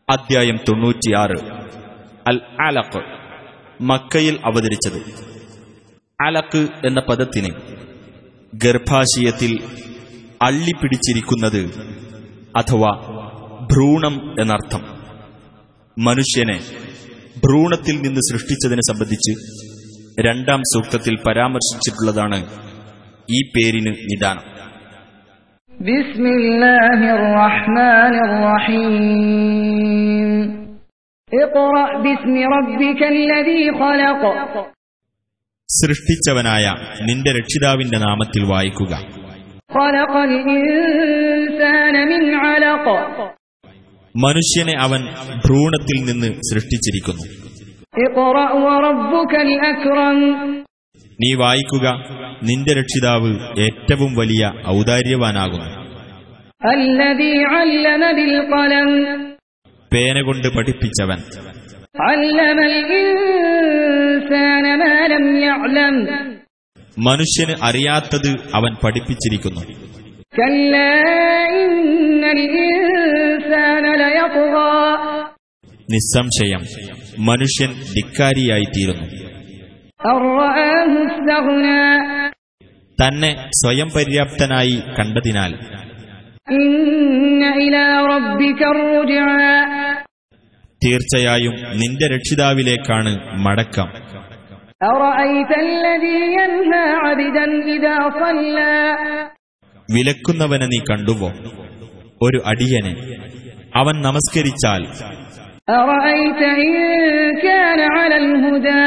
അദ്ധ്യായം തൊണ്ണൂറ്റിയാറ് അൽ അലഖ് മക്കയിൽ അവതരിച്ചത് അലക്ക് എന്ന പദത്തിന് ഗർഭാശയത്തിൽ അള്ളിപ്പിടിച്ചിരിക്കുന്നത് അഥവാ ഭ്രൂണം എന്നർത്ഥം മനുഷ്യനെ ഭ്രൂണത്തിൽ നിന്ന് സൃഷ്ടിച്ചതിനെ സംബന്ധിച്ച് രണ്ടാം സൂക്തത്തിൽ പരാമർശിച്ചിട്ടുള്ളതാണ് ഈ പേരിന് നിദാനം بسم الله الرحمن الرحيم اقرأ باسم ربك الذي خلق സൃഷ്ടിച്ചവനായ നിന്റെ രക്ഷിതാവിന്റെ നാമത്തിൽ വായിക്കുക خلق الإنسان من علق മനുഷ്യനെ അവൻ ഭ്രൂണത്തിൽ നിന്ന് സൃഷ്ടിച്ചിരിക്കുന്നു اقرأ وربك الأكرم നീ വായിക്കുക നിന്റെ രക്ഷിതാവ് ഏറ്റവും വലിയ ഔദാര്യവാനാകുന്നു الذي علم بالقلم പേന കൊണ്ട് പഠിപ്പിച്ചവൻ علم الإنسان ما لم يعلم മനുഷ്യന് അറിയാത്തത് അവൻ പഠിപ്പിച്ചിരിക്കുന്നു كلا إن الإنسان ليطغى നിസ്സംശയം മനുഷ്യൻ ധിക്കാരിയായിത്തീരുന്നു أن رآه استغنى തന്നെ സ്വയം പര്യാപ്തനായി കണ്ടതിനാൽ إن إلى ربك الرجعى തീർച്ചയായും നിന്റെ രക്ഷിതാവിലേക്കാണ് മടക്കം أرأيت الذي ينهى عبدا إذا صلى വിലക്കുന്നവനെ നീ കണ്ടുവോ ഒരു അടിയനെ അവൻ നമസ്കരിച്ചാൽ أرأيت إن كان على الهدى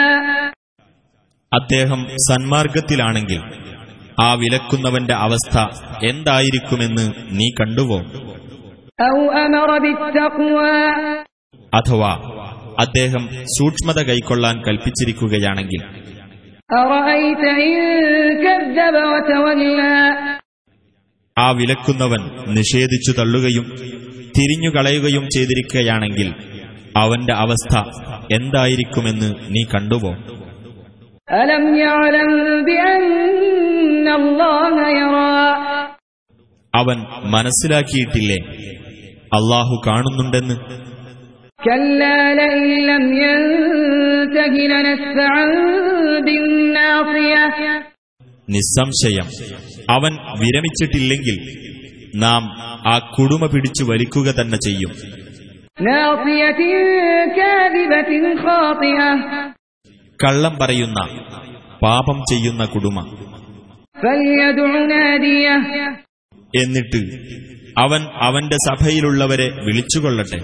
അദ്ദേഹം സന്മാർഗത്തിലാണെങ്കിൽ ആ വിലക്കുന്നവന്റെ അവസ്ഥ എന്തായിരിക്കുമെന്ന് നീ കണ്ടുവോ أو أمر بالتقوى അഥവാ അദ്ദേഹം സൂക്ഷ്മത കൈക്കൊള്ളാൻ കൽപ്പിച്ചിരിക്കുകയാണെങ്കിൽ أرأيت إن كذب وتولى ആ വിലക്കുന്നവൻ നിഷേധിച്ചു തള്ളുകയും തിരിഞ്ഞുകളയുകയും ചെയ്തിരിക്കുകയാണെങ്കിൽ അവന്റെ അവസ്ഥ എന്തായിരിക്കുമെന്ന് നീ കണ്ടുവോ ألم يعلم بأن الله يرى അവൻ മനസ്സിലാക്കിയിട്ടില്ലേ അള്ളാഹു കാണുന്നുണ്ടെന്ന് كلا لئن لم ينته لنسفعا بالناصية നിസ്സംശയം അവൻ വിരമിച്ചിട്ടില്ലെങ്കിൽ നാം ആ കുടുമ പിടിച്ചു വലിക്കുക തന്നെ ചെയ്യും ناصية كاذبة خاطئة കള്ളം പറയുന്ന പാപം ചെയ്യുന്ന കുടുമ فليدع ناديه എന്നിട്ട് അവൻ അവന്റെ സഭയിലുള്ളവരെ വിളിച്ചുകൊള്ളട്ടെ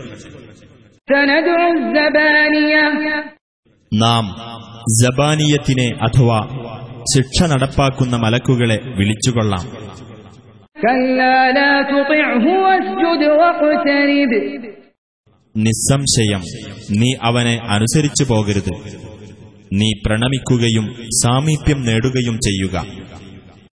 سندع الزبانية നാം ജബാനിയത്തിനെ അഥവാ ശിക്ഷ നടപ്പാക്കുന്ന മലക്കുകളെ വിളിച്ചുകൊള്ളാം كلا لا تطعه واسجد واقترب നിസ്സംശയം നീ അവനെ അനുസരിച്ചു പോകരുത് നീ പ്രണമിക്കുകയും സാമീപ്യം നേടുകയും ചെയ്യുക